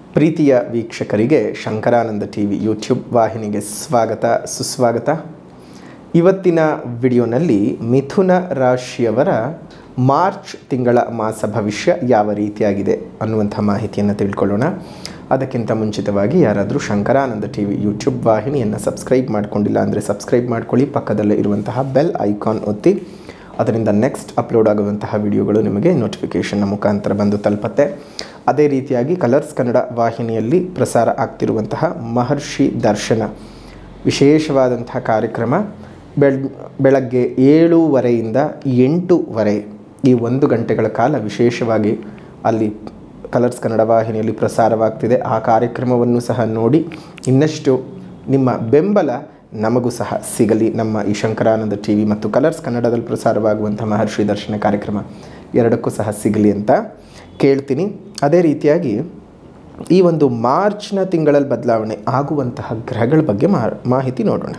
ಪ್ರೀತಿಯ ವೀಕ್ಷಕರಿಗೆ Shankaranand T V YouTube ವಾಹಿನಿಗೆ ಸ್ವಾಗತ ಸುಸ್ವಾಗತ ಇವತ್ತಿನ ವಿಡಿಯೋನಲ್ಲಿ ಮಿಥುನ ರಾಶಿಯವರ ಮಾರ್ಚ್ ತಿಂಗಳ ಮಾಸ ಭವಿಷ್ಯ ಯಾವ ರೀತಿಯಾಗಿದೆ ಅನ್ನುವಂಥ ಮಾಹಿತಿಯನ್ನು ತಿಳ್ಕೊಳ್ಳೋಣ ಅದಕ್ಕಿಂತ ಮುಂಚಿತವಾಗಿ ಯಾರಾದರೂ ಶಂಕರಾನಂದ ಟಿ ವಿ ಯೂಟ್ಯೂಬ್ ವಾಹಿನಿಯನ್ನು ಸಬ್ಸ್ಕ್ರೈಬ್ ಮಾಡ್ಕೊಂಡಿಲ್ಲ ಅಂದರೆ ಸಬ್ಸ್ಕ್ರೈಬ್ ಮಾಡ್ಕೊಳ್ಳಿ ಪಕ್ಕದಲ್ಲೇ ಇರುವಂತಹ ಬೆಲ್ ಐಕಾನ್ ಒತ್ತಿ ಅದರಿಂದ ನೆಕ್ಸ್ಟ್ ಅಪ್ಲೋಡ್ ಆಗುವಂತಹ ವಿಡಿಯೋಗಳು ನಿಮಗೆ ನೋಟಿಫಿಕೇಷನ್ನ ಮುಖಾಂತರ ಬಂದು ತಲುಪತ್ತೆ ಅದೇ ರೀತಿಯಾಗಿ ಕಲರ್ಸ್ ಕನ್ನಡ ವಾಹಿನಿಯಲ್ಲಿ ಪ್ರಸಾರ ಆಗ್ತಿರುವಂತಹ ಮಹರ್ಷಿ ದರ್ಶನ ವಿಶೇಷವಾದಂತಹ ಕಾರ್ಯಕ್ರಮ ಬೆಳ್ ಬೆಳಗ್ಗೆ ಏಳೂವರೆಯಿಂದ ಎಂಟೂವರೆ ಈ ಒಂದು ಗಂಟೆಗಳ ಕಾಲ ವಿಶೇಷವಾಗಿ ಅಲ್ಲಿ ಕಲರ್ಸ್ ಕನ್ನಡ ವಾಹಿನಿಯಲ್ಲಿ ಪ್ರಸಾರವಾಗ್ತಿದೆ ಆ ಕಾರ್ಯಕ್ರಮವನ್ನು ಸಹ ನೋಡಿ ಇನ್ನಷ್ಟು ನಿಮ್ಮ ಬೆಂಬಲ ನಮಗೂ ಸಹ ಸಿಗಲಿ ನಮ್ಮ ಈ ಶಂಕರಾನಂದ ಟಿ ವಿ ಮತ್ತು ಕಲರ್ಸ್ ಕನ್ನಡದಲ್ಲಿ ಪ್ರಸಾರವಾಗುವಂಥ ಮಹರ್ಷಿ ದರ್ಶನ ಕಾರ್ಯಕ್ರಮ ಎರಡಕ್ಕೂ ಸಹ ಸಿಗಲಿ ಅಂತ ಕೇಳ್ತೀನಿ ಅದೇ ರೀತಿಯಾಗಿ ಈ ಒಂದು ಮಾರ್ಚ್ನ ತಿಂಗಳಲ್ಲಿ ಬದಲಾವಣೆ ಆಗುವಂತಹ ಗ್ರಹಗಳ ಬಗ್ಗೆ ಮಾ- ಮಾಹಿತಿ ನೋಡೋಣ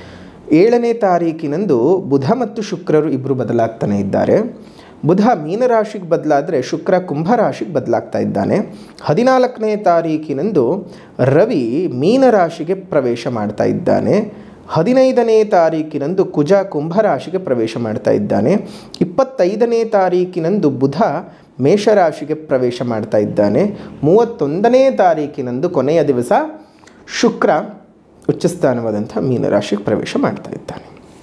ಏಳನೇ ತಾರೀಕಿನಂದು ಬುಧ ಮತ್ತು ಶುಕ್ರರು ಇಬ್ಬರು ಬದಲಾಗ್ತಾನೆ ಇದ್ದಾರೆ ಬುಧ ಮೀನರಾಶಿಗೆ ಬದಲಾದರೆ ಶುಕ್ರ ಕುಂಭರಾಶಿಗೆ ಬದಲಾಗ್ತಾ ಇದ್ದಾನೆ ಹದಿನಾಲ್ಕನೇ ತಾರೀಕಿನಂದು ರವಿ ಮೀನರಾಶಿಗೆ ಪ್ರವೇಶ ಮಾಡ್ತಾ ಇದ್ದಾನೆ ಹದಿನೈದನೇ ತಾರೀಕಿನಂದು ಕುಜ ಕುಂಭರಾಶಿಗೆ ಪ್ರವೇಶ ಮಾಡ್ತಾ ಇದ್ದಾನೆ ಇಪ್ಪತ್ತೈದನೇ ತಾರೀಕಿನಂದು ಬುಧ ಮೇಷರಾಶಿಗೆ ಪ್ರವೇಶ ಮಾಡ್ತಾ ಇದ್ದಾನೆ ಮೂವತ್ತೊಂದನೇ ತಾರೀಕಿನಂದು ಕೊನೆಯ ದಿವಸ ಶುಕ್ರ ಉಚ್ಚಸ್ಥಾನವಾದಂಥ ಮೀನರಾಶಿಗೆ ಪ್ರವೇಶ ಮಾಡ್ತಾ ಇದ್ದಾನೆ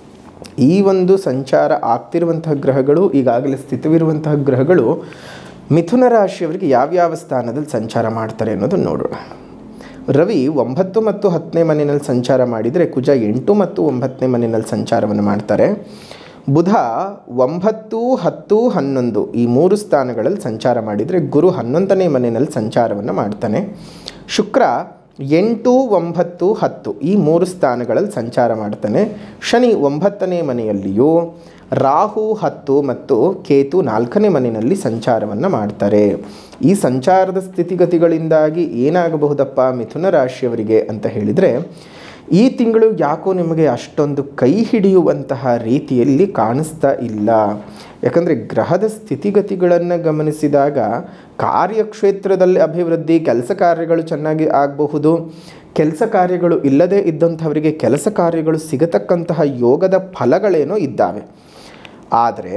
ಈ ಒಂದು ಸಂಚಾರ ಆಗ್ತಿರುವಂತಹ ಗ್ರಹಗಳು ಈಗಾಗಲೇ ಸ್ಥಿತವಿರುವಂತಹ ಗ್ರಹಗಳು ಮಿಥುನ ರಾಶಿಯವರಿಗೆ ಯಾವ್ಯಾವ ಸ್ಥಾನದಲ್ಲಿ ಸಂಚಾರ ಮಾಡ್ತಾರೆ ಅನ್ನೋದನ್ನು ನೋಡೋಣ ರವಿ ಒಂಬತ್ತು ಮತ್ತು ಹತ್ತನೇ ಮನೆಯಲ್ಲಿ ಸಂಚಾರ ಮಾಡಿದರೆ ಕುಜ ಎಂಟು ಮತ್ತು ಒಂಬತ್ತನೇ ಮನೆಯಲ್ಲಿ ಸಂಚಾರವನ್ನು ಮಾಡ್ತಾರೆ ಬುಧ ಒಂಬತ್ತು ಹತ್ತು ಹನ್ನೊಂದು ಈ ಮೂರು ಸ್ಥಾನಗಳಲ್ಲಿ ಸಂಚಾರ ಮಾಡಿದರೆ ಗುರು ಹನ್ನೊಂದನೇ ಮನೆಯಲ್ಲಿ ಸಂಚಾರವನ್ನು ಮಾಡ್ತಾನೆ ಶುಕ್ರ ಎಂಟು ಒಂಬತ್ತು ಹತ್ತು ಈ ಮೂರು ಸ್ಥಾನಗಳಲ್ಲಿ ಸಂಚಾರ ಮಾಡ್ತಾನೆ ಶನಿ ಒಂಬತ್ತನೇ ಮನೆಯಲ್ಲಿಯೂ ರಾಹು ಹತ್ತು ಮತ್ತು ಕೇತು ನಾಲ್ಕನೇ ಮನೆಯಲ್ಲಿ ಸಂಚಾರವನ್ನು ಮಾಡ್ತಾರೆ ಈ ಸಂಚಾರದ ಸ್ಥಿತಿಗತಿಗಳಿಂದಾಗಿ ಏನಾಗಬಹುದಪ್ಪ ಮಿಥುನ ರಾಶಿಯವರಿಗೆ ಅಂತ ಹೇಳಿದರೆ ಈ ತಿಂಗಳು ಯಾಕೋ ನಿಮಗೆ ಅಷ್ಟೊಂದು ಕೈ ಹಿಡಿಯುವಂತಹ ರೀತಿಯಲ್ಲಿ ಕಾಣಿಸ್ತಾ ಇಲ್ಲ ಯಾಕಂದರೆ ಗ್ರಹದ ಸ್ಥಿತಿಗತಿಗಳನ್ನು ಗಮನಿಸಿದಾಗ ಕಾರ್ಯಕ್ಷೇತ್ರದಲ್ಲಿ ಅಭಿವೃದ್ಧಿ ಕೆಲಸ ಕಾರ್ಯಗಳು ಚೆನ್ನಾಗಿ ಆಗಬಹುದು ಕೆಲಸ ಕಾರ್ಯಗಳು ಇಲ್ಲದೇ ಇದ್ದಂಥವರಿಗೆ ಕೆಲಸ ಕಾರ್ಯಗಳು ಸಿಗತಕ್ಕಂತಹ ಯೋಗದ ಫಲಗಳೇನೋ ಇದ್ದಾವೆ ಆದರೆ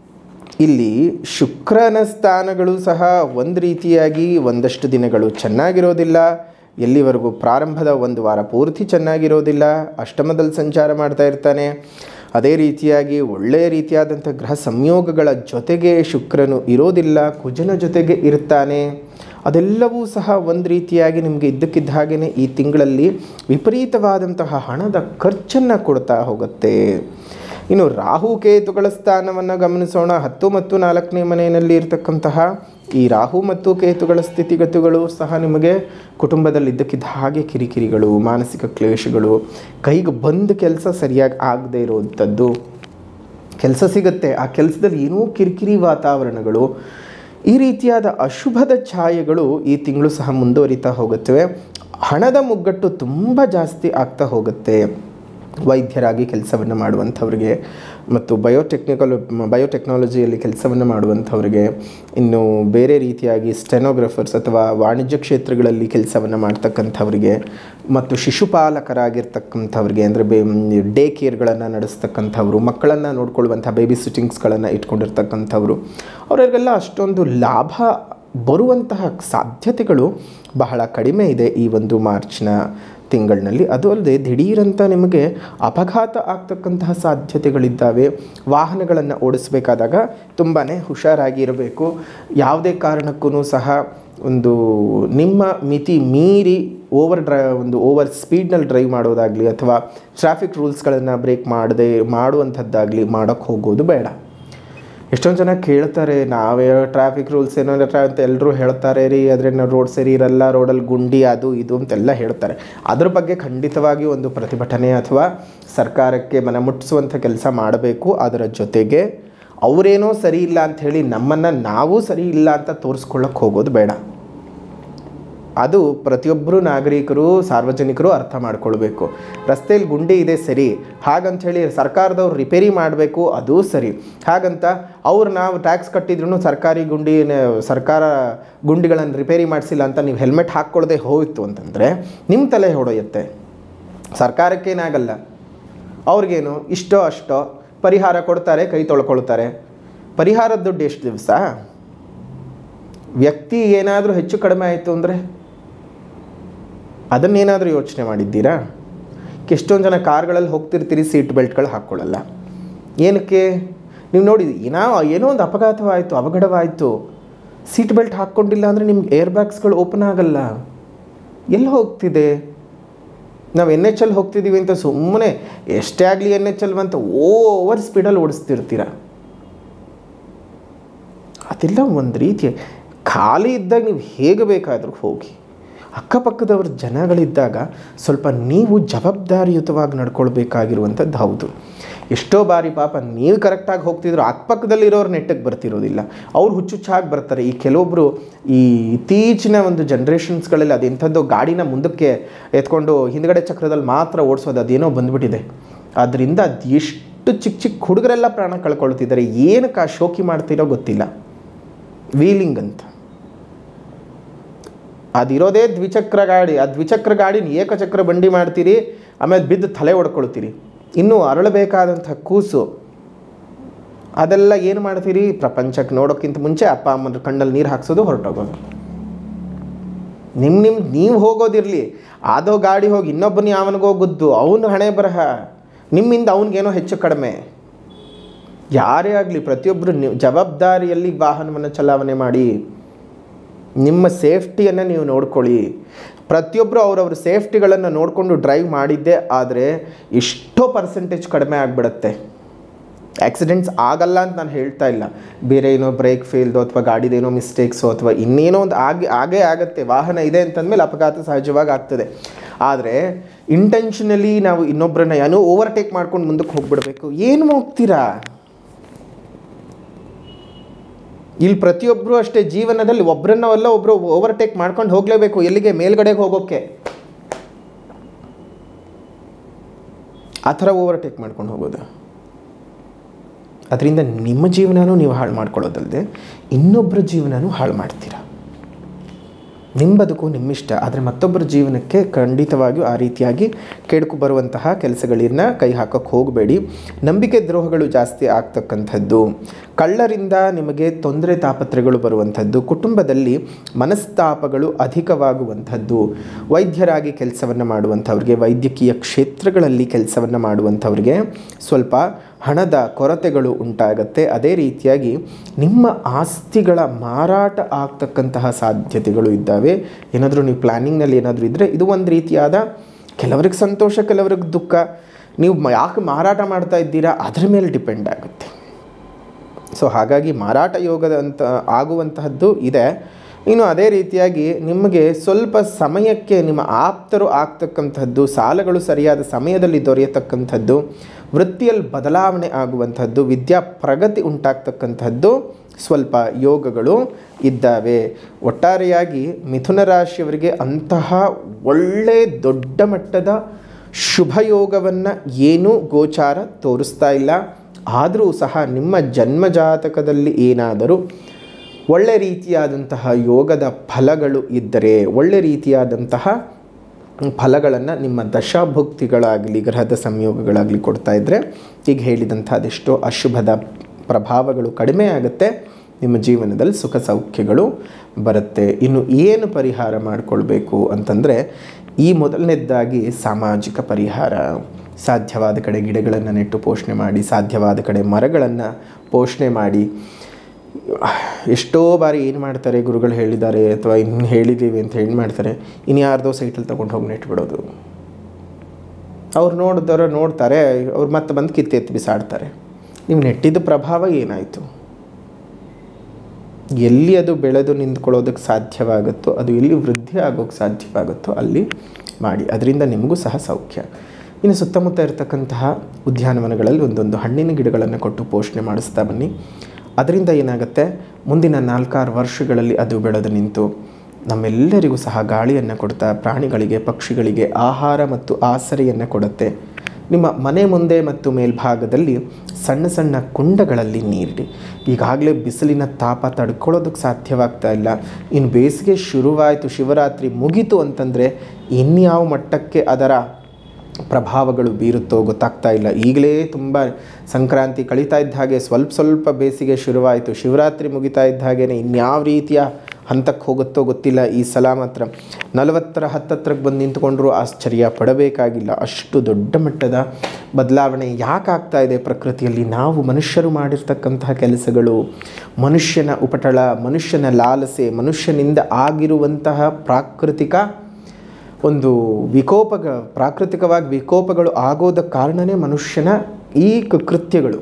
ಇಲ್ಲಿ ಶುಕ್ರನ ಸ್ಥಾನಗಳು ಸಹ ಒಂದು ರೀತಿಯಾಗಿ ಒಂದಷ್ಟು ದಿನಗಳು ಚೆನ್ನಾಗಿರೋದಿಲ್ಲ ಎಲ್ಲಿವರೆಗೂ ಪ್ರಾರಂಭದ ಒಂದು ವಾರ ಪೂರ್ತಿ ಚೆನ್ನಾಗಿರೋದಿಲ್ಲ ಅಷ್ಟಮದಲ್ಲಿ ಸಂಚಾರ ಮಾಡ್ತಾ ಇರ್ತಾನೆ ಅದೇ ರೀತಿಯಾಗಿ ಒಳ್ಳೆಯ ರೀತಿಯಾದಂಥ ಗ್ರಹ ಸಂಯೋಗಗಳ ಜೊತೆಗೆ ಶುಕ್ರನು ಇರೋದಿಲ್ಲ ಕುಜನ ಜೊತೆಗೆ ಇರ್ತಾನೆ ಅದೆಲ್ಲವೂ ಸಹ ಒಂದು ರೀತಿಯಾಗಿ ನಿಮಗೆ ಇದ್ದಕ್ಕಿದ್ದ ಹಾಗೆಯೇ ಈ ತಿಂಗಳಲ್ಲಿ ವಿಪರೀತವಾದಂತಹ ಹಣದ ಖರ್ಚನ್ನು ಕೊಡ್ತಾ ಹೋಗುತ್ತೆ ಇನ್ನು ರಾಹು ಕೇತುಗಳ ಸ್ಥಾನವನ್ನು ಗಮನಿಸೋಣ ಹತ್ತು ಮತ್ತು ನಾಲ್ಕನೇ ಮನೆಯಲ್ಲಿ ಇರತಕ್ಕಂತಹ ಈ ರಾಹು ಮತ್ತು ಕೇತುಗಳ ಸ್ಥಿತಿಗತಿಗಳು ಸಹ ನಿಮಗೆ ಕುಟುಂಬದಲ್ಲಿ ಇದ್ದಕ್ಕಿದ್ದ ಹಾಗೆ ಕಿರಿಕಿರಿಗಳು ಮಾನಸಿಕ ಕ್ಲೇಶಗಳು ಕೈಗೆ ಬಂದ ಕೆಲಸ ಸರಿಯಾಗಿ ಆಗದೆ ಇರುವಂಥದ್ದು ಕೆಲಸ ಸಿಗುತ್ತೆ ಆ ಕೆಲಸದಲ್ಲಿ ಏನೋ ಕಿರಿಕಿರಿ ವಾತಾವರಣಗಳು ಈ ರೀತಿಯಾದ ಅಶುಭದ ಛಾಯೆಗಳು ಈ ತಿಂಗಳು ಸಹ ಮುಂದುವರಿತಾ ಹೋಗುತ್ತವೆ ಹಣದ ಮುಗ್ಗಟ್ಟು ತುಂಬ ಜಾಸ್ತಿ ಆಗ್ತಾ ಹೋಗುತ್ತೆ ವೈದ್ಯರಾಗಿ ಕೆಲಸವನ್ನು ಮಾಡುವಂಥವ್ರಿಗೆ ಮತ್ತು ಬಯೋಟೆಕ್ನಿಕಲ್ ಬಯೋಟೆಕ್ನಾಲಜಿಯಲ್ಲಿ ಕೆಲಸವನ್ನು ಮಾಡುವಂಥವ್ರಿಗೆ ಇನ್ನು ಬೇರೆ ರೀತಿಯಾಗಿ ಸ್ಟೆನೋಗ್ರಫರ್ಸ್ ಅಥವಾ ವಾಣಿಜ್ಯ ಕ್ಷೇತ್ರಗಳಲ್ಲಿ ಕೆಲಸವನ್ನು ಮಾಡ್ತಕ್ಕಂಥವ್ರಿಗೆ ಮತ್ತು ಶಿಶುಪಾಲಕರಾಗಿರ್ತಕ್ಕಂಥವ್ರಿಗೆ ಅಂದರೆ ಬೇ ಡೇ ಕೇರ್ಗಳನ್ನು ನಡೆಸ್ತಕ್ಕಂಥವ್ರು ಮಕ್ಕಳನ್ನು ನೋಡ್ಕೊಳ್ಳುವಂಥ ಬೇಬಿ ಸಿಟ್ಟಿಂಗ್ಸ್ಗಳನ್ನು ಇಟ್ಕೊಂಡಿರ್ತಕ್ಕಂಥವ್ರು ಅವರಿಗೆಲ್ಲ ಅಷ್ಟೊಂದು ಲಾಭ ಬರುವಂತಹ ಸಾಧ್ಯತೆಗಳು ಬಹಳ ಕಡಿಮೆ ಇದೆ ಈ ಒಂದು ಮಾರ್ಚ್ನ ತಿಂಗಳಿನಲ್ಲಿ ಅದು ಅಲ್ಲದೆ ದಿಢೀರಂತ ನಿಮಗೆ ಅಪಘಾತ ಆಗ್ತಕ್ಕಂತಹ ಸಾಧ್ಯತೆಗಳಿದ್ದಾವೆ ವಾಹನಗಳನ್ನು ಓಡಿಸಬೇಕಾದಾಗ ತುಂಬಾ ಹುಷಾರಾಗಿ ಇರಬೇಕು ಯಾವುದೇ ಕಾರಣಕ್ಕೂ ಸಹ ಒಂದು ನಿಮ್ಮ ಮಿತಿ ಮೀರಿ ಓವರ್ ಡ್ರೈ ಒಂದು ಓವರ್ ಸ್ಪೀಡ್ನಲ್ಲಿ ಡ್ರೈವ್ ಮಾಡೋದಾಗಲಿ ಅಥವಾ ಟ್ರಾಫಿಕ್ ರೂಲ್ಸ್ಗಳನ್ನು ಬ್ರೇಕ್ ಮಾಡದೆ ಮಾಡುವಂಥದ್ದಾಗಲಿ ಮಾಡೋಕ್ಕೆ ಹೋಗೋದು ಬೇಡ ಎಷ್ಟೊಂದು ಜನ ಕೇಳ್ತಾರೆ ನಾವೇ ಟ್ರಾಫಿಕ್ ರೂಲ್ಸ್ ಏನೋ ಟ್ರಾ ಅಂತ ಎಲ್ಲರೂ ಹೇಳ್ತಾರೆ ರೀ ಆದರೆ ನಾವು ರೋಡ್ ಸರಿ ಇರಲ್ಲ ರೋಡಲ್ಲಿ ಗುಂಡಿ ಅದು ಇದು ಅಂತೆಲ್ಲ ಹೇಳ್ತಾರೆ ಅದ್ರ ಬಗ್ಗೆ ಖಂಡಿತವಾಗಿ ಒಂದು ಪ್ರತಿಭಟನೆ ಅಥವಾ ಸರ್ಕಾರಕ್ಕೆ ಮನ ಮುಟ್ಟಿಸುವಂಥ ಕೆಲಸ ಮಾಡಬೇಕು ಅದರ ಜೊತೆಗೆ ಅವರೇನೋ ಸರಿ ಇಲ್ಲ ಅಂತ ಹೇಳಿ ನಮ್ಮನ್ನು ನಾವು ಸರಿ ಇಲ್ಲ ಅಂತ ತೋರಿಸ್ಕೊಳ್ಳೋಕೆ ಹೋಗೋದು ಬೇಡ ಅದು ಪ್ರತಿಯೊಬ್ಬರು ನಾಗರಿಕರು ಸಾರ್ವಜನಿಕರು ಅರ್ಥ ಮಾಡ್ಕೊಳ್ಬೇಕು ರಸ್ತೆಯಲ್ಲಿ ಗುಂಡಿ ಇದೆ ಸರಿ ಹಾಗಂತ ಹೇಳಿ ಸರ್ಕಾರದವ್ರು ರಿಪೇರಿ ಮಾಡಬೇಕು ಅದೂ ಸರಿ ಹಾಗಂತ ಅವ್ರು ನಾವು ಟ್ಯಾಕ್ಸ್ ಕಟ್ಟಿದ್ರು ಸರ್ಕಾರಿ ಗುಂಡಿ ಸರ್ಕಾರ ಗುಂಡಿಗಳನ್ನು ರಿಪೇರಿ ಮಾಡಿಸಿಲ್ಲ ಅಂತ ನೀವು ಹೆಲ್ಮೆಟ್ ಹಾಕ್ಕೊಳ್ಳದೆ ಹೋಯಿತು ಅಂತಂದರೆ ನಿಮ್ಮ ತಲೆ ಹೊಡೆಯುತ್ತೆ ಸರ್ಕಾರಕ್ಕೇನಾಗಲ್ಲ ಅವ್ರಿಗೇನು ಇಷ್ಟೋ ಅಷ್ಟೋ ಪರಿಹಾರ ಕೊಡ್ತಾರೆ ಕೈ ತೊಳ್ಕೊಳ್ತಾರೆ ಪರಿಹಾರದ ದುಡ್ಡು ಎಷ್ಟು ದಿವಸ ವ್ಯಕ್ತಿ ಏನಾದರೂ ಹೆಚ್ಚು ಕಡಿಮೆ ಆಯಿತು ಅಂದರೆ ಅದನ್ನೇನಾದರೂ ಯೋಚನೆ ಮಾಡಿದ್ದೀರಾ ಎಷ್ಟೊಂದು ಜನ ಕಾರ್ಗಳಲ್ಲಿ ಹೋಗ್ತಿರ್ತೀರಿ ಸೀಟ್ ಬೆಲ್ಟ್ಗಳು ಹಾಕ್ಕೊಳ್ಳಲ್ಲ ಏನಕ್ಕೆ ನೀವು ನೋಡಿ ಏನೋ ಏನೋ ಒಂದು ಅಪಘಾತವಾಯಿತು ಅವಘಡವಾಯಿತು ಸೀಟ್ ಬೆಲ್ಟ್ ಹಾಕ್ಕೊಂಡಿಲ್ಲ ಅಂದರೆ ನಿಮ್ಗೆ ಏರ್ ಬ್ಯಾಗ್ಸ್ಗಳು ಓಪನ್ ಆಗಲ್ಲ ಎಲ್ಲಿ ಹೋಗ್ತಿದೆ ನಾವು ಎನ್ ಎಚ್ ಎಲ್ ಹೋಗ್ತಿದ್ದೀವಿ ಅಂತ ಸುಮ್ಮನೆ ಎಷ್ಟೇ ಆಗಲಿ ಎನ್ ಎಚ್ ಎಲ್ ಅಂತ ಓವರ್ ಸ್ಪೀಡಲ್ಲಿ ಓಡಿಸ್ತಿರ್ತೀರ ಅದೆಲ್ಲ ಒಂದು ರೀತಿಯ ಖಾಲಿ ಇದ್ದಾಗ ನೀವು ಹೇಗೆ ಬೇಕಾದರೂ ಹೋಗಿ ಅಕ್ಕಪಕ್ಕದವ್ರ ಜನಗಳಿದ್ದಾಗ ಸ್ವಲ್ಪ ನೀವು ಜವಾಬ್ದಾರಿಯುತವಾಗಿ ನಡ್ಕೊಳ್ಬೇಕಾಗಿರುವಂಥದ್ದು ಹೌದು ಎಷ್ಟೋ ಬಾರಿ ಪಾಪ ನೀವು ಕರೆಕ್ಟಾಗಿ ಹೋಗ್ತಿದ್ರು ಅಕ್ಕಪಕ್ಕದಲ್ಲಿರೋರು ನೆಟ್ಟಗೆ ಬರ್ತಿರೋದಿಲ್ಲ ಅವ್ರು ಹುಚ್ಚುಚ್ಚಾಗಿ ಬರ್ತಾರೆ ಈ ಕೆಲವೊಬ್ಬರು ಈ ಇತ್ತೀಚಿನ ಒಂದು ಜನ್ರೇಷನ್ಸ್ಗಳಲ್ಲಿ ಅದೆಂಥದ್ದು ಗಾಡಿನ ಮುಂದಕ್ಕೆ ಎತ್ಕೊಂಡು ಹಿಂದ್ಗಡೆ ಚಕ್ರದಲ್ಲಿ ಮಾತ್ರ ಓಡಿಸೋದು ಅದೇನೋ ಬಂದ್ಬಿಟ್ಟಿದೆ ಆದ್ದರಿಂದ ಅದು ಎಷ್ಟು ಚಿಕ್ಕ ಚಿಕ್ಕ ಹುಡುಗರೆಲ್ಲ ಪ್ರಾಣ ಕಳ್ಕೊಳ್ತಿದ್ದಾರೆ ಏನಕ್ಕೆ ಆ ಶೋಕಿ ಮಾಡ್ತಿರೋ ಗೊತ್ತಿಲ್ಲ ವೀಲಿಂಗ್ ಅಂತ ಅದಿರೋದೇ ದ್ವಿಚಕ್ರ ಗಾಡಿ ಆ ದ್ವಿಚಕ್ರ ಗಾಡಿನ ಏಕಚಕ್ರ ಬಂಡಿ ಮಾಡ್ತೀರಿ ಆಮೇಲೆ ಬಿದ್ದು ತಲೆ ಹೊಡ್ಕೊಳ್ತೀರಿ ಇನ್ನೂ ಅರಳಬೇಕಾದಂಥ ಕೂಸು ಅದೆಲ್ಲ ಏನು ಮಾಡ್ತೀರಿ ಪ್ರಪಂಚಕ್ಕೆ ನೋಡೋಕ್ಕಿಂತ ಮುಂಚೆ ಅಪ್ಪ ಅಮ್ಮನ ಕಣ್ಣಲ್ಲಿ ನೀರು ಹಾಕ್ಸೋದು ಹೊರಟೋಗೋದು ನಿಮ್ಮ ನಿಮ್ಮ ನೀವು ಹೋಗೋದಿರಲಿ ಆದೋ ಗಾಡಿ ಹೋಗಿ ಇನ್ನೊಬ್ಬನ ಯಾವನಿಗೋ ಗುದ್ದು ಅವನು ಹಣೆ ಬರಹ ನಿಮ್ಮಿಂದ ಅವನಿಗೇನೋ ಹೆಚ್ಚು ಕಡಿಮೆ ಯಾರೇ ಆಗಲಿ ಪ್ರತಿಯೊಬ್ಬರು ನೀವು ಜವಾಬ್ದಾರಿಯಲ್ಲಿ ವಾಹನವನ್ನು ಚಲಾವಣೆ ಮಾಡಿ ನಿಮ್ಮ ಸೇಫ್ಟಿಯನ್ನು ನೀವು ನೋಡ್ಕೊಳ್ಳಿ ಪ್ರತಿಯೊಬ್ಬರು ಅವರವ್ರ ಸೇಫ್ಟಿಗಳನ್ನು ನೋಡಿಕೊಂಡು ಡ್ರೈವ್ ಮಾಡಿದ್ದೇ ಆದರೆ ಎಷ್ಟೋ ಪರ್ಸೆಂಟೇಜ್ ಕಡಿಮೆ ಆಗಿಬಿಡುತ್ತೆ ಆಕ್ಸಿಡೆಂಟ್ಸ್ ಆಗಲ್ಲ ಅಂತ ನಾನು ಹೇಳ್ತಾ ಇಲ್ಲ ಬೇರೆ ಏನೋ ಬ್ರೇಕ್ ಫೇಲ್ದು ಅಥವಾ ಗಾಡಿದೇನೋ ಮಿಸ್ಟೇಕ್ಸು ಅಥವಾ ಇನ್ನೇನೋ ಒಂದು ಆಗಿ ಆಗೇ ಆಗುತ್ತೆ ವಾಹನ ಇದೆ ಅಂತಂದಮೇಲೆ ಅಪಘಾತ ಸಹಜವಾಗಿ ಆಗ್ತದೆ ಆದರೆ ಇಂಟೆನ್ಷನಲಿ ನಾವು ಇನ್ನೊಬ್ಬರನ್ನ ಏನೋ ಓವರ್ಟೇಕ್ ಮಾಡ್ಕೊಂಡು ಮುಂದಕ್ಕೆ ಹೋಗ್ಬಿಡ್ಬೇಕು ಏನು ಹೋಗ್ತೀರಾ ಇಲ್ಲಿ ಪ್ರತಿಯೊಬ್ಬರು ಅಷ್ಟೇ ಜೀವನದಲ್ಲಿ ಒಬ್ಬರನ್ನವಲ್ಲ ಒಬ್ಬರು ಓವರ್ಟೇಕ್ ಮಾಡ್ಕೊಂಡು ಹೋಗಲೇಬೇಕು ಎಲ್ಲಿಗೆ ಮೇಲ್ಗಡೆಗೆ ಹೋಗೋಕ್ಕೆ ಆ ಥರ ಓವರ್ಟೇಕ್ ಮಾಡ್ಕೊಂಡು ಹೋಗೋದು ಅದರಿಂದ ನಿಮ್ಮ ಜೀವನನೂ ನೀವು ಹಾಳು ಮಾಡ್ಕೊಳ್ಳೋದಲ್ಲದೆ ಇನ್ನೊಬ್ಬರ ಜೀವನನೂ ಹಾಳು ಮಾಡ್ತೀರಾ ನಿಮ್ಮ ಬದುಕು ನಿಮ್ಮಿಷ್ಟ ಆದರೆ ಮತ್ತೊಬ್ಬರ ಜೀವನಕ್ಕೆ ಖಂಡಿತವಾಗಿಯೂ ಆ ರೀತಿಯಾಗಿ ಕೆಡುಕು ಬರುವಂತಹ ಕೆಲಸಗಳನ್ನ ಕೈ ಹಾಕೋಕ್ಕೆ ಹೋಗಬೇಡಿ ನಂಬಿಕೆ ದ್ರೋಹಗಳು ಜಾಸ್ತಿ ಆಗ್ತಕ್ಕಂಥದ್ದು ಕಳ್ಳರಿಂದ ನಿಮಗೆ ತೊಂದರೆ ತಾಪತ್ರೆಗಳು ಬರುವಂಥದ್ದು ಕುಟುಂಬದಲ್ಲಿ ಮನಸ್ತಾಪಗಳು ಅಧಿಕವಾಗುವಂಥದ್ದು ವೈದ್ಯರಾಗಿ ಕೆಲಸವನ್ನು ಮಾಡುವಂಥವ್ರಿಗೆ ವೈದ್ಯಕೀಯ ಕ್ಷೇತ್ರಗಳಲ್ಲಿ ಕೆಲಸವನ್ನು ಮಾಡುವಂಥವ್ರಿಗೆ ಸ್ವಲ್ಪ ಹಣದ ಕೊರತೆಗಳು ಉಂಟಾಗತ್ತೆ ಅದೇ ರೀತಿಯಾಗಿ ನಿಮ್ಮ ಆಸ್ತಿಗಳ ಮಾರಾಟ ಆಗ್ತಕ್ಕಂತಹ ಸಾಧ್ಯತೆಗಳು ಇದ್ದಾವೆ ಏನಾದರೂ ನೀವು ಪ್ಲ್ಯಾನಿಂಗ್ನಲ್ಲಿ ಏನಾದರೂ ಇದ್ದರೆ ಇದು ಒಂದು ರೀತಿಯಾದ ಕೆಲವ್ರಿಗೆ ಸಂತೋಷ ಕೆಲವ್ರಿಗೆ ದುಃಖ ನೀವು ಮ- ಯಾಕೆ ಮಾರಾಟ ಮಾಡ್ತಾ ಇದ್ದೀರಾ ಅದರ ಮೇಲೆ ಡಿಪೆಂಡ್ ಆಗುತ್ತೆ ಸೊ ಹಾಗಾಗಿ ಮಾರಾಟ ಯೋಗದ ಅಂತ ಆಗುವಂತಹದ್ದು ಇದೆ ಇನ್ನು ಅದೇ ರೀತಿಯಾಗಿ ನಿಮಗೆ ಸ್ವಲ್ಪ ಸಮಯಕ್ಕೆ ನಿಮ್ಮ ಆಪ್ತರು ಆಗ್ತಕ್ಕಂಥದ್ದು ಸಾಲಗಳು ಸರಿಯಾದ ಸಮಯದಲ್ಲಿ ದೊರೆಯತಕ್ಕಂಥದ್ದು ವೃತ್ತಿಯಲ್ಲಿ ಬದಲಾವಣೆ ಆಗುವಂಥದ್ದು ವಿದ್ಯಾ ಪ್ರಗತಿ ಉಂಟಾಗ್ತಕ್ಕಂಥದ್ದು ಸ್ವಲ್ಪ ಯೋಗಗಳು ಇದ್ದಾವೆ ಒಟ್ಟಾರೆಯಾಗಿ ಮಿಥುನ ರಾಶಿಯವರಿಗೆ ಅಂತಹ ಒಳ್ಳೆ ದೊಡ್ಡ ಮಟ್ಟದ ಶುಭ ಯೋಗವನ್ನು ಏನೂ ಗೋಚಾರ ತೋರಿಸ್ತಾ ಇಲ್ಲ ಆದರೂ ಸಹ ನಿಮ್ಮ ಜನ್ಮ ಜಾತಕದಲ್ಲಿ ಏನಾದರೂ ಒಳ್ಳೆ ರೀತಿಯಾದಂತಹ ಯೋಗದ ಫಲಗಳು ಇದ್ದರೆ ಒಳ್ಳೆ ರೀತಿಯಾದಂತಹ ಫಲಗಳನ್ನು ನಿಮ್ಮ ದಶಾಭುಕ್ತಿಗಳಾಗಲಿ ಗ್ರಹದ ಸಂಯೋಗಗಳಾಗಲಿ ಕೊಡ್ತಾ ಇದ್ದರೆ ಈಗ ಹೇಳಿದಂಥ ಅದೆಷ್ಟೋ ಅಶುಭದ ಪ್ರಭಾವಗಳು ಕಡಿಮೆ ಆಗುತ್ತೆ ನಿಮ್ಮ ಜೀವನದಲ್ಲಿ ಸುಖ ಸೌಖ್ಯಗಳು ಬರುತ್ತೆ ಇನ್ನು ಏನು ಪರಿಹಾರ ಮಾಡಿಕೊಳ್ಬೇಕು ಅಂತಂದರೆ ಈ ಮೊದಲನೇದಾಗಿ ಸಾಮಾಜಿಕ ಪರಿಹಾರ ಸಾಧ್ಯವಾದ ಕಡೆ ಗಿಡಗಳನ್ನು ನೆಟ್ಟು ಪೋಷಣೆ ಮಾಡಿ ಸಾಧ್ಯವಾದ ಕಡೆ ಮರಗಳನ್ನು ಪೋಷಣೆ ಮಾಡಿ ಎಷ್ಟೋ ಬಾರಿ ಏನು ಮಾಡ್ತಾರೆ ಗುರುಗಳು ಹೇಳಿದ್ದಾರೆ ಅಥವಾ ಇನ್ನು ಹೇಳಿದ್ದೀವಿ ಅಂತ ಹೇಳಿ ಮಾಡ್ತಾರೆ ಇನ್ನು ಯಾರ್ದೋ ಸೈಟಲ್ಲಿ ತೊಗೊಂಡು ಹೋಗಿ ನೆಟ್ಬಿಡೋದು ಅವ್ರು ನೋಡಿದವರು ನೋಡ್ತಾರೆ ಅವ್ರು ಮತ್ತೆ ಬಂದು ಕಿತ್ತೆತ್ತಿ ಬಿಸಾಡ್ತಾರೆ ನೀವು ನೆಟ್ಟಿದ್ದ ಪ್ರಭಾವ ಏನಾಯಿತು ಎಲ್ಲಿ ಅದು ಬೆಳೆದು ನಿಂತ್ಕೊಳ್ಳೋದಕ್ಕೆ ಸಾಧ್ಯವಾಗುತ್ತೋ ಅದು ಎಲ್ಲಿ ವೃದ್ಧಿ ಆಗೋಕ್ಕೆ ಸಾಧ್ಯವಾಗುತ್ತೋ ಅಲ್ಲಿ ಮಾಡಿ ಅದರಿಂದ ನಿಮಗೂ ಸಹ ಸೌಖ್ಯ ಇನ್ನು ಸುತ್ತಮುತ್ತ ಇರತಕ್ಕಂತಹ ಉದ್ಯಾನವನಗಳಲ್ಲಿ ಒಂದೊಂದು ಹಣ್ಣಿನ ಗಿಡಗಳನ್ನು ಕೊಟ್ಟು ಪೋಷಣೆ ಮಾಡಿಸ್ತಾ ಬನ್ನಿ ಅದರಿಂದ ಏನಾಗುತ್ತೆ ಮುಂದಿನ ನಾಲ್ಕಾರು ವರ್ಷಗಳಲ್ಲಿ ಅದು ಬೆಳೆದು ನಿಂತು ನಮ್ಮೆಲ್ಲರಿಗೂ ಸಹ ಗಾಳಿಯನ್ನು ಕೊಡ್ತಾ ಪ್ರಾಣಿಗಳಿಗೆ ಪಕ್ಷಿಗಳಿಗೆ ಆಹಾರ ಮತ್ತು ಆಸರೆಯನ್ನು ಕೊಡುತ್ತೆ ನಿಮ್ಮ ಮನೆ ಮುಂದೆ ಮತ್ತು ಮೇಲ್ಭಾಗದಲ್ಲಿ ಸಣ್ಣ ಸಣ್ಣ ಕುಂಡಗಳಲ್ಲಿ ನೀರಿಡಿ ಈಗಾಗಲೇ ಬಿಸಿಲಿನ ತಾಪ ತಡ್ಕೊಳ್ಳೋದಕ್ಕೆ ಸಾಧ್ಯವಾಗ್ತಾ ಇಲ್ಲ ಇನ್ನು ಬೇಸಿಗೆ ಶುರುವಾಯಿತು ಶಿವರಾತ್ರಿ ಮುಗೀತು ಅಂತಂದರೆ ಇನ್ಯಾವ ಮಟ್ಟಕ್ಕೆ ಅದರ ಪ್ರಭಾವಗಳು ಬೀರುತ್ತೋ ಗೊತ್ತಾಗ್ತಾ ಇಲ್ಲ ಈಗಲೇ ತುಂಬ ಸಂಕ್ರಾಂತಿ ಕಳೀತಾ ಇದ್ದ ಹಾಗೆ ಸ್ವಲ್ಪ ಸ್ವಲ್ಪ ಬೇಸಿಗೆ ಶುರುವಾಯಿತು ಶಿವರಾತ್ರಿ ಮುಗಿತಾ ಇದ್ದ ಹಾಗೇ ಇನ್ಯಾವ ರೀತಿಯ ಹಂತಕ್ಕೆ ಹೋಗುತ್ತೋ ಗೊತ್ತಿಲ್ಲ ಈ ಸಲ ಮಾತ್ರ ನಲವತ್ತರ ಹತ್ತತ್ರಕ್ಕೆ ಬಂದು ನಿಂತ್ಕೊಂಡ್ರೂ ಆಶ್ಚರ್ಯ ಪಡಬೇಕಾಗಿಲ್ಲ ಅಷ್ಟು ದೊಡ್ಡ ಮಟ್ಟದ ಬದಲಾವಣೆ ಯಾಕೆ ಆಗ್ತಾ ಇದೆ ಪ್ರಕೃತಿಯಲ್ಲಿ ನಾವು ಮನುಷ್ಯರು ಮಾಡಿರ್ತಕ್ಕಂತಹ ಕೆಲಸಗಳು ಮನುಷ್ಯನ ಉಪಟಳ ಮನುಷ್ಯನ ಲಾಲಸೆ ಮನುಷ್ಯನಿಂದ ಆಗಿರುವಂತಹ ಪ್ರಾಕೃತಿಕ ಒಂದು ವಿಕೋಪಗ ಪ್ರಾಕೃತಿಕವಾಗಿ ವಿಕೋಪಗಳು ಆಗೋದ ಕಾರಣನೇ ಮನುಷ್ಯನ ಈ ಕೃತ್ಯಗಳು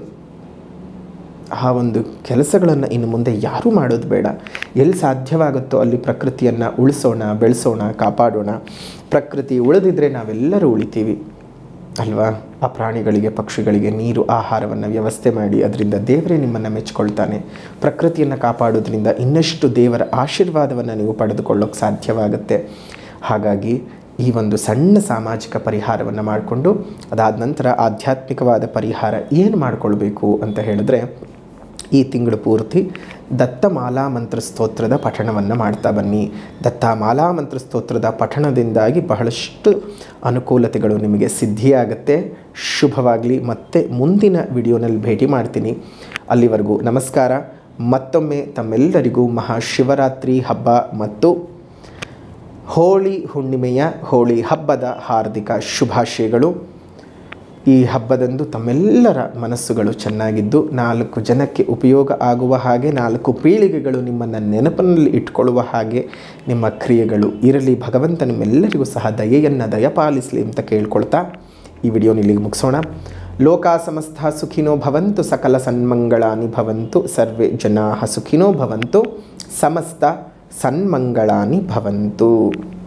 ಆ ಒಂದು ಕೆಲಸಗಳನ್ನು ಇನ್ನು ಮುಂದೆ ಯಾರೂ ಮಾಡೋದು ಬೇಡ ಎಲ್ಲಿ ಸಾಧ್ಯವಾಗುತ್ತೋ ಅಲ್ಲಿ ಪ್ರಕೃತಿಯನ್ನು ಉಳಿಸೋಣ ಬೆಳೆಸೋಣ ಕಾಪಾಡೋಣ ಪ್ರಕೃತಿ ಉಳಿದಿದ್ರೆ ನಾವೆಲ್ಲರೂ ಉಳಿತೀವಿ ಅಲ್ವಾ ಆ ಪ್ರಾಣಿಗಳಿಗೆ ಪಕ್ಷಿಗಳಿಗೆ ನೀರು ಆಹಾರವನ್ನು ವ್ಯವಸ್ಥೆ ಮಾಡಿ ಅದರಿಂದ ದೇವರೇ ನಿಮ್ಮನ್ನು ಮೆಚ್ಕೊಳ್ತಾನೆ ಪ್ರಕೃತಿಯನ್ನು ಕಾಪಾಡೋದ್ರಿಂದ ಇನ್ನಷ್ಟು ದೇವರ ಆಶೀರ್ವಾದವನ್ನು ನೀವು ಪಡೆದುಕೊಳ್ಳೋಕೆ ಸಾಧ್ಯವಾಗುತ್ತೆ ಹಾಗಾಗಿ ಈ ಒಂದು ಸಣ್ಣ ಸಾಮಾಜಿಕ ಪರಿಹಾರವನ್ನು ಮಾಡಿಕೊಂಡು ಅದಾದ ನಂತರ ಆಧ್ಯಾತ್ಮಿಕವಾದ ಪರಿಹಾರ ಏನು ಮಾಡಿಕೊಳ್ಬೇಕು ಅಂತ ಹೇಳಿದ್ರೆ ಈ ತಿಂಗಳು ಪೂರ್ತಿ ದತ್ತಮಾಲಾ ಮಂತ್ರ ಸ್ತೋತ್ರದ ಪಠಣವನ್ನು ಮಾಡ್ತಾ ಬನ್ನಿ ದತ್ತಮಾಲಾ ಮಂತ್ರ ಸ್ತೋತ್ರದ ಪಠಣದಿಂದಾಗಿ ಬಹಳಷ್ಟು ಅನುಕೂಲತೆಗಳು ನಿಮಗೆ ಸಿದ್ಧಿಯಾಗತ್ತೆ ಶುಭವಾಗಲಿ ಮತ್ತೆ ಮುಂದಿನ ವಿಡಿಯೋನಲ್ಲಿ ಭೇಟಿ ಮಾಡ್ತೀನಿ ಅಲ್ಲಿವರೆಗೂ ನಮಸ್ಕಾರ ಮತ್ತೊಮ್ಮೆ ತಮ್ಮೆಲ್ಲರಿಗೂ ಮಹಾಶಿವರಾತ್ರಿ ಹಬ್ಬ ಮತ್ತು ಹೋಳಿ ಹುಣ್ಣಿಮೆಯ ಹೋಳಿ ಹಬ್ಬದ ಹಾರ್ದಿಕ ಶುಭಾಶಯಗಳು ಈ ಹಬ್ಬದಂದು ತಮ್ಮೆಲ್ಲರ ಮನಸ್ಸುಗಳು ಚೆನ್ನಾಗಿದ್ದು ನಾಲ್ಕು ಜನಕ್ಕೆ ಉಪಯೋಗ ಆಗುವ ಹಾಗೆ ನಾಲ್ಕು ಪೀಳಿಗೆಗಳು ನಿಮ್ಮನ್ನು ನೆನಪಿನಲ್ಲಿ ಇಟ್ಕೊಳ್ಳುವ ಹಾಗೆ ನಿಮ್ಮ ಕ್ರಿಯೆಗಳು ಇರಲಿ ಭಗವಂತ ನಿಮ್ಮೆಲ್ಲರಿಗೂ ಸಹ ದಯೆಯನ್ನು ದಯಪಾಲಿಸಲಿ ಅಂತ ಕೇಳ್ಕೊಳ್ತಾ ಈ ವಿಡಿಯೋನ ಇಲ್ಲಿಗೆ ಮುಗಿಸೋಣ ಲೋಕ ಸಮಸ್ತ ಸುಖಿನೋ ಭವಂತು ಸಕಲ ಸನ್ಮಂಗಳಾನಿ ಭವಂತು ಸರ್ವೇ ಜನಾ ಸುಖಿನೋ ಭವಂತು ಸಮಸ್ತ ಸನ್ಮಂಗಳಾನಿ ಭವಂತು